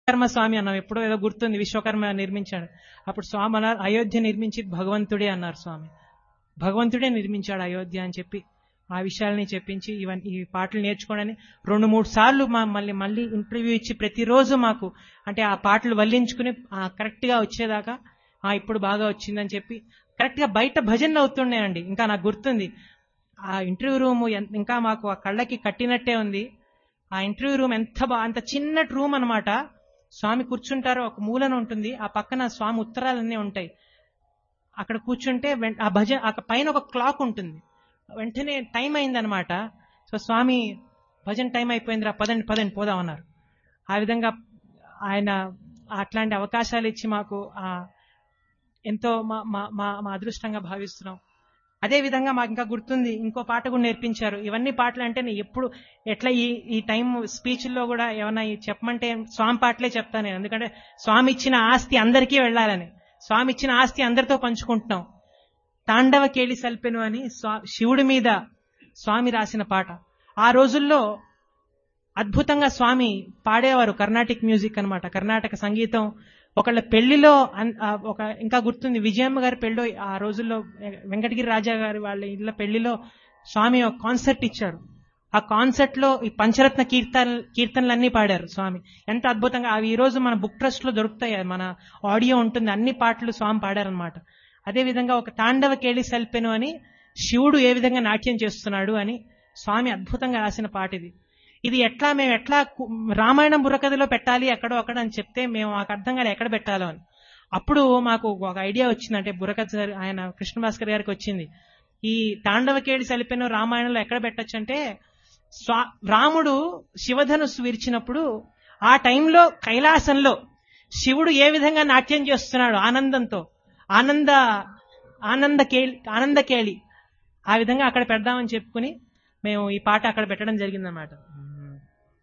విశ్వకర్మ స్వామి అన్నాం ఎప్పుడో ఏదో గుర్తుంది విశ్వకర్మ నిర్మించాడు అప్పుడు స్వామి అన్నారు అయోధ్య నిర్మించి భగవంతుడే అన్నారు స్వామి భగవంతుడే నిర్మించాడు అయోధ్య అని చెప్పి ఆ విషయాల్ని చెప్పించి ఇవన్నీ ఈ పాటలు నేర్చుకోవడానికి రెండు మూడు సార్లు మా మళ్ళీ మళ్ళీ ఇంటర్వ్యూ ఇచ్చి ప్రతిరోజు మాకు అంటే ఆ పాటలు వల్లించుకుని కరెక్ట్ గా వచ్చేదాకా ఆ ఇప్పుడు బాగా వచ్చిందని చెప్పి కరెక్ట్ గా బయట భజనలు అవుతున్నాయండి ఇంకా నాకు గుర్తుంది ఆ ఇంటర్వ్యూ రూమ్ ఇంకా మాకు ఆ కళ్ళకి కట్టినట్టే ఉంది ఆ ఇంటర్వ్యూ రూమ్ ఎంత బా అంత చిన్నటి రూమ్ అన్నమాట స్వామి కూర్చుంటారో ఒక మూలన ఉంటుంది ఆ పక్కన స్వామి ఉత్తరాలన్నీ ఉంటాయి అక్కడ కూర్చుంటే వెం- ఆ భజ ఆ పైన ఒక క్లాక్ ఉంటుంది వెంటనే టైం అయిందనమాట సో స్వామి భజన టైం అయిపోయిందిరా పదండి పదండి పోదామన్నారు ఆ విధంగా ఆయన అట్లాంటి అవకాశాలు ఇచ్చి మాకు ఆ ఎంతో మా మా మా మా అదృష్టంగా భావిస్తున్నాం అదే విధంగా మాకు ఇంకా గుర్తుంది ఇంకో పాట కూడా నేర్పించారు ఇవన్నీ పాటలు అంటే నేను ఎప్పుడు ఎట్లా ఈ ఈ టైం స్పీచ్ల్లో కూడా ఏమన్నా ఈ చెప్పమంటే స్వామి పాటలే చెప్తాను నేను ఎందుకంటే స్వామి ఇచ్చిన ఆస్తి అందరికీ వెళ్ళాలని స్వామి ఇచ్చిన ఆస్తి అందరితో పంచుకుంటున్నాం తాండవ కేళి సల్పెను అని స్వా- శివుడి మీద స్వామి రాసిన పాట ఆ రోజుల్లో అద్భుతంగా స్వామి పాడేవారు కర్ణాటిక్ మ్యూజిక్ అన్నమాట కర్ణాటక సంగీతం ఒకళ్ళ పెళ్లిలో అన్- ఆ ఒక ఇంకా గుర్తుంది విజయమ్మ గారి పెళ్ళి ఆ రోజుల్లో వెంకటగిరి రాజా గారి వాళ్ళ ఇళ్ళ పెళ్లిలో స్వామి ఒక కాన్సర్ట్ ఇచ్చారు ఆ కాన్సర్ట్ లో ఈ పంచరత్న కీర్తన కీర్తనలన్నీ పాడారు స్వామి ఎంత అద్భుతంగా అవి ఈ రోజు మన బుక్ ట్రస్ట్ లో దొరుకుతాయి మన ఆడియో ఉంటుంది అన్ని పాటలు స్వామి పాడారనమాట అదే విధంగా ఒక తాండవ కేళి సల్పెను అని శివుడు ఏ విధంగా నాట్యం చేస్తున్నాడు అని స్వామి అద్భుతంగా రాసిన పాట ఇది ఇది ఎట్లా మేము ఎట్లా కు- రామాయణం బుర్రకథలో పెట్టాలి ఎక్కడో అక్కడ అని చెప్తే మేము మాకు అర్థం కాలే ఎక్కడ పెట్టాలో అని అప్పుడు మాకు ఒక ఐడియా వచ్చింది అంటే బుర్రకథ సార్ ఆయన కృష్ణ భాస్కర్ గారికి వచ్చింది ఈ తాండవకేడి సలిపెను రామాయణంలో ఎక్కడ పెట్టొచ్చు అంటే స్వా రాముడు శివధనుస్సు విరిచినప్పుడు ఆ టైంలో కైలాసంలో శివుడు ఏ విధంగా నాట్యం చేస్తున్నాడు ఆనందంతో ఆనంద ఆనంద కేళి ఆనంద కేళి ఆ విధంగా అక్కడ పెడదామని చెప్పుకుని మేము ఈ పాట అక్కడ పెట్టడం జరిగిందన్నమాట